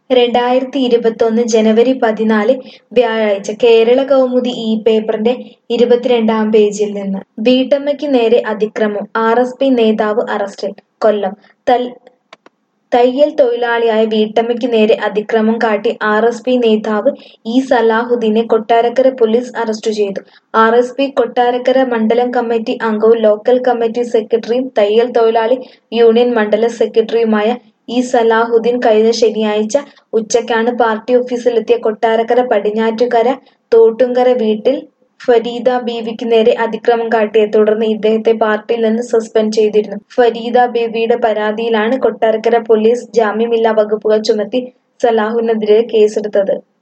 രണ്ടായിരത്തി ഇരുപത്തൊന്ന് ജനുവരി പതിനാല് വ്യാഴാഴ്ച കേരള കൗമുദി ഈ പേപ്പറിന്റെ ഇരുപത്തിരണ്ടാം പേജിൽ നിന്ന് വീട്ടമ്മയ്ക്ക് നേരെ അതിക്രമം ആർ എസ് പി നേതാവ് അറസ്റ്റിൽ കൊല്ലം തൽ തയ്യൽ തൊഴിലാളിയായ വീട്ടമ്മയ്ക്ക് നേരെ അതിക്രമം കാട്ടി ആർ എസ് പി നേതാവ് ഇ സലാഹുദ്ദീനെ കൊട്ടാരക്കര പോലീസ് അറസ്റ്റ് ചെയ്തു ആർ എസ് പി കൊട്ടാരക്കര മണ്ഡലം കമ്മിറ്റി അംഗവും ലോക്കൽ കമ്മിറ്റി സെക്രട്ടറിയും തയ്യൽ തൊഴിലാളി യൂണിയൻ മണ്ഡലം സെക്രട്ടറിയുമായ ഇ സലാഹുദ്ദീൻ കഴിഞ്ഞ ശനിയാഴ്ച ഉച്ചയ്ക്കാണ് പാർട്ടി ഓഫീസിലെത്തിയ കൊട്ടാരക്കര പടിഞ്ഞാറ്റുകര തോട്ടുങ്കര വീട്ടിൽ ഫരീദ ബീവിക്ക് നേരെ അതിക്രമം കാട്ടിയെ തുടർന്ന് ഇദ്ദേഹത്തെ പാർട്ടിയിൽ നിന്ന് സസ്പെൻഡ് ചെയ്തിരുന്നു ഫരീദ ബീവിയുടെ പരാതിയിലാണ് കൊട്ടാരക്കര പോലീസ് ജാമ്യമില്ലാ വകുപ്പുകൾ ചുമത്തി സലാഹുവിനെതിരെ കേസെടുത്തത്